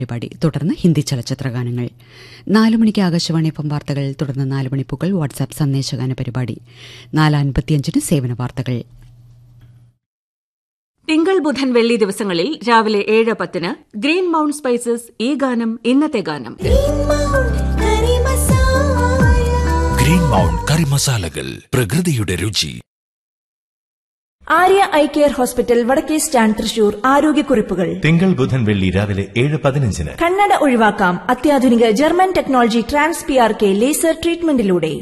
പരിപാടി തുടർന്ന് ഹിന്ദി ചലച്ചിത്ര ഗാനങ്ങൾ നാലു മണിക്ക് ആകാശവാണി എഫ് വാർത്തകൾ തുടർന്ന് നാല് മണിപ്പൂക്കൾ വാട്സാപ്പ് സന്ദേശഗാന പരിപാടി നാല് അൻപത്തിയഞ്ചിന് സേവന വാർത്തകൾ തിങ്കൾ ബുധൻ വെള്ളി ദിവസങ്ങളിൽ രാവിലെ ഏഴ് പത്തിന് ഗ്രീൻ മൗണ്ട് സ്പൈസസ് ഈ ഗാനം ഇന്നത്തെ ഗാനം ഗ്രീൻ മൗണ്ട് കറി മസാലകൾ പ്രകൃതിയുടെ രുചി ആര്യ ഐ കെയർ ഹോസ്പിറ്റൽ വടക്കേ സ്റ്റാൻഡ് തൃശൂർ ആരോഗ്യക്കുറിപ്പുകൾ തിങ്കൾ ബുധൻ വെള്ളി രാവിലെ ഏഴ് പതിനഞ്ചിന് കണ്ണട ഒഴിവാക്കാം അത്യാധുനിക German technology trans P R K laser ട്രീറ്റ്മെന്റിലൂടെ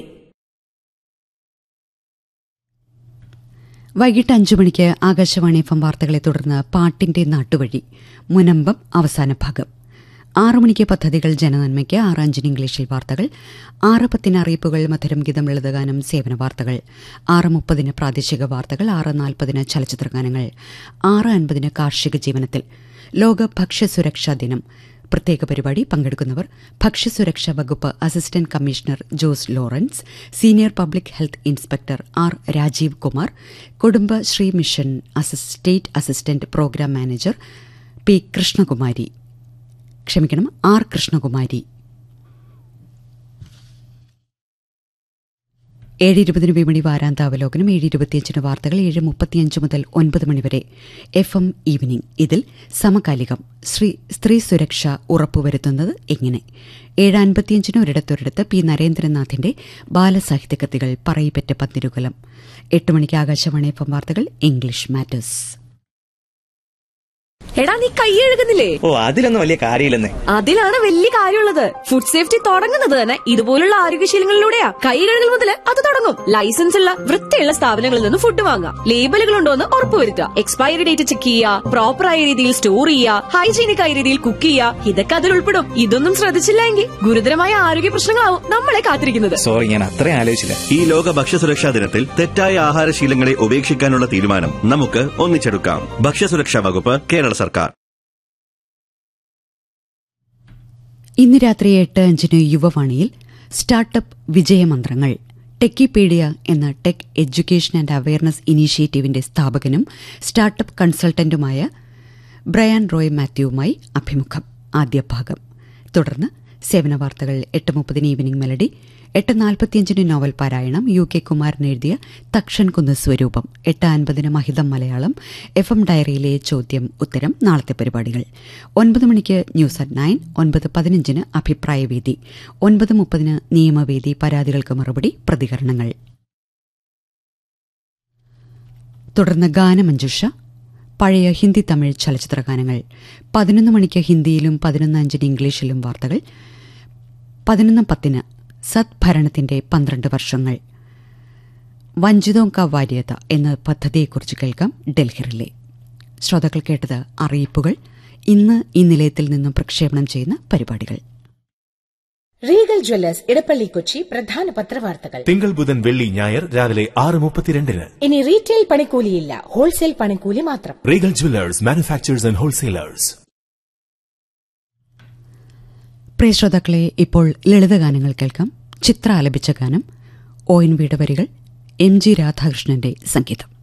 വൈകിട്ട് അഞ്ചു മണിക്ക് ആകാശവാണി എഫ് വാർത്തകളെ തുടർന്ന് പാട്ടിന്റെ നാട്ടുവഴി മുനമ്പം അവസാന ഭാഗം ആറു മണിക്ക് പദ്ധതികൾ ജനനന്മയ്ക്ക് ആറ് അഞ്ചിന് ഇംഗ്ലീഷിൽ വാർത്തകൾ ആറ് പത്തിന് അറിയിപ്പുകൾ മധുരം ഗീതം ലളിതഗാനം സേവന വാർത്തകൾ ആറ് മുപ്പതിന് പ്രാദേശിക വാർത്തകൾ ആറ് നാൽപ്പതിന് ചലച്ചിത്രഗാനങ്ങൾ ആറ് അൻപതിന് കാർഷിക ജീവനത്തിൽ ലോക ഭക്ഷ്യസുരക്ഷാ ദിനം പ്രത്യേക പരിപാടി പങ്കെടുക്കുന്നവർ ഭക്ഷ്യസുരക്ഷാ വകുപ്പ് assistant commissioner Jose Lawrence senior public health inspector R Rajeev Kumar Kudumbashree mission state assistant programme manager P Krishnakumari ക്ഷമിക്കണം ആർ കൃഷ്ണകുമാരി ഏഴ് ഇരുപതിന് വിപണി വാരാന്താവലോകനം ഏഴ് ഇരുപത്തിയഞ്ചിന് വാർത്തകൾ ഏഴ് മുപ്പത്തിയഞ്ച് മുതൽ ഒൻപത് മണിവരെ എഫ് എം ഈവനിംഗ് ഇതിൽ സമകാലികം ശ്രീ സ്ത്രീ സുരക്ഷ ഉറപ്പുവരുത്തുന്നത് എങ്ങനെ ഏഴ് അൻപത്തിയഞ്ചിന് ഒരിടത്തൊരിടത്ത് പി നരേന്ദ്രനാഥിന്റെ ബാലസാഹിത്യ കൃതികൾ പറയിപ്പറ്റ പന്തിരുകുലം എട്ട് മണിക്ക് ആകാശവാണി എഫ് എം വാർത്തകൾ ഇംഗ്ലീഷ് മാറ്റേഴ്സ് എടാ നീ കൈ എഴുകുന്നില്ലേ ഓ അതിലൊന്നും വലിയ കാര്യമില്ലെന്നേ അതിലാണ് വലിയ കാര്യമുള്ളത് ഫുഡ് സേഫ്റ്റി തുടങ്ങുന്നത് തന്നെ ഇതുപോലുള്ള ആരോഗ്യശീലങ്ങളിലൂടെയാ കൈ കഴുകൽ മുതൽ അത് തുടങ്ങും ലൈസൻസ് ഉള്ള വൃത്തിയുള്ള സ്ഥാപനങ്ങളിൽ നിന്ന് ഫുഡ് വാങ്ങാം ലേബലുകൾ ഉണ്ടോ എന്ന് ഉറപ്പുവരുത്തുക എക്സ്പയറി ഡേറ്റ് ചെക്ക് ചെയ്യുക പ്രോപ്പറായ രീതിയിൽ സ്റ്റോർ ചെയ്യുക ഹൈജീനിക് ആയ രീതിയിൽ കുക്ക് ചെയ്യുക ഇതൊക്കെ അതിൽ ഉൾപ്പെടും ഇതൊന്നും ശ്രദ്ധിച്ചില്ല എങ്കിൽ ഗുരുതരമായ ആരോഗ്യ പ്രശ്നങ്ങളാവും നമ്മളെ കാത്തിരിക്കുന്നത് സോറി ഞാൻ അത്രയും ആലോചിച്ചില്ല ഈ ലോക ഭക്ഷ്യസുരക്ഷാ ദിനത്തിൽ തെറ്റായ ആഹാരശീലങ്ങളെ ഉപേക്ഷിക്കാനുള്ള തീരുമാനം നമുക്ക് ഒന്നിച്ചെടുക്കാം ഭക്ഷ്യസുരക്ഷാ വകുപ്പ് കേരള സർക്കാർ ഇന്ന് രാത്രി എട്ട് അഞ്ചിന് യുവവാണിയിൽ സ്റ്റാർട്ടപ്പ് വിജയമന്ത്രങ്ങൾ ടെക്കിപീഡിയ എന്ന ടെക് എഡ്യൂക്കേഷൻ ആൻഡ് അവയർനെസ് ഇനീഷ്യേറ്റീവിന്റെ സ്ഥാപകനും സ്റ്റാർട്ടപ്പ് കൺസൾട്ടന്റുമായ ബ്രയാൻ റോയ് മാത്യുവുമായി അഭിമുഖം ആദ്യ ഭാഗം തുടർന്ന് സേവന വാർത്തകൾ എട്ട് മുപ്പതിന് ഈവനിംഗ് മെലഡി എട്ട് നാൽപ്പത്തിയഞ്ചിന് നോവൽ പാരായണം യു കെ കുമാരൻ എഴുതിയ തക്ഷൻ കുന്ന് സ്വരൂപം എട്ട് അൻപതിന് മഹിതം മലയാളം എഫ് എം ഡയറിയിലെ ചോദ്യം ഉത്തരം നാളത്തെ പരിപാടികൾ ഒൻപത് മണിക്ക് ന്യൂസ് അറ്റ് നയൻ ഒൻപത് പതിനഞ്ചിന് അഭിപ്രായവേദി ഒൻപത് മുപ്പതിന് നിയമവേദി പരാതികൾക്ക് മറുപടി പ്രതികരണങ്ങൾ തുടർന്ന് ഗാനമഞ്ജുഷ പഴയ ഹിന്ദി തമിഴ് ചലച്ചിത്ര ഗാനങ്ങൾ പതിനൊന്ന് മണിക്ക് ഹിന്ദിയിലും പതിനൊന്ന് അഞ്ചിന് ഇംഗ്ലീഷിലും വാർത്തകൾ പതിനൊന്ന് പത്തിന് സദ്ഭരണത്തിന്റെ പന്ത്രണ്ട് വർഷങ്ങൾ വഞ്ചിതോം കാ വാര്യത എന്ന പദ്ധതിയെക്കുറിച്ച് കേൾക്കാം ഡൽഹിറിലെ ശ്രോതാക്കൾ കേട്ടത് അറിയിപ്പുകൾ ഇന്ന് ഈ നിലയത്തിൽ നിന്നും പ്രക്ഷേപണം ചെയ്യുന്ന പരിപാടികൾ റീഗൽ ജ്വല്ലേഴ്സ് ഇടപ്പള്ളി കൊച്ചി പ്രധാന പത്രവാർത്തകൾ തിങ്കൾ ബുധൻ വെള്ളി ഞായർ രാവിലെ ആറ് മുപ്പത്തിരണ്ടിന് ഇനി റീറ്റെയിൽ പണിക്കൂലിയില്ല ഹോൾസെയിൽ പണിക്കൂലി മാത്രം Regal jewellers manufacturers and wholesalers പ്രിയ ശ്രോതാക്കളെ ഇപ്പോൾ ലളിതഗാനങ്ങൾ കേൾക്കാം ചിത്ര ആലപിച്ച ഗാനം ഒ എൻ വിയുടെ വരികൾ എം ജി രാധാകൃഷ്ണന്റെ സംഗീതം